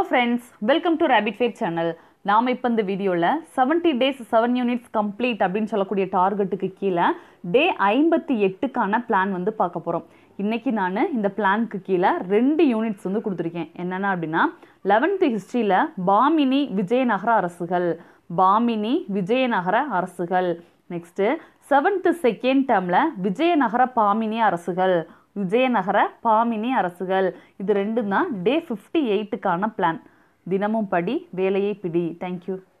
friends welcome to rapid fair channel நாம் இப்போ இந்த வீடியோவில் 70 டேஸ் செவன் யூனிட்ஸ் கம்ப்ளீட் அப்படின்னு சொல்லக்கூடிய டார்கெட்டுக்கு கீழே டே ஐம்பத்தி எட்டுக்கான பிளான் வந்து பார்க்க போகிறோம் இன்னைக்கு நான் இந்த பிளான்க்கு கீழே ரெண்டு யூனிட்ஸ் வந்து கொடுத்துருக்கேன் என்னென்ன அப்படின்னா லெவன்த்து ஹிஸ்ட்ரியில் பாமினி விஜயநகர அரசுகள் பாமினி விஜயநகர அரசுகள் நெக்ஸ்ட்டு செவன்த்து செகண்ட் டேர்மில் விஜயநகர பாமினி அரசுகள் விஜயநகர பாமினி அரசுகள் இது ரெண்டும் தான் டே ஃபிஃப்டி எயிட்டுக்கான பிளான் தினமும் படி வேலையை பிடி தேங்க்யூ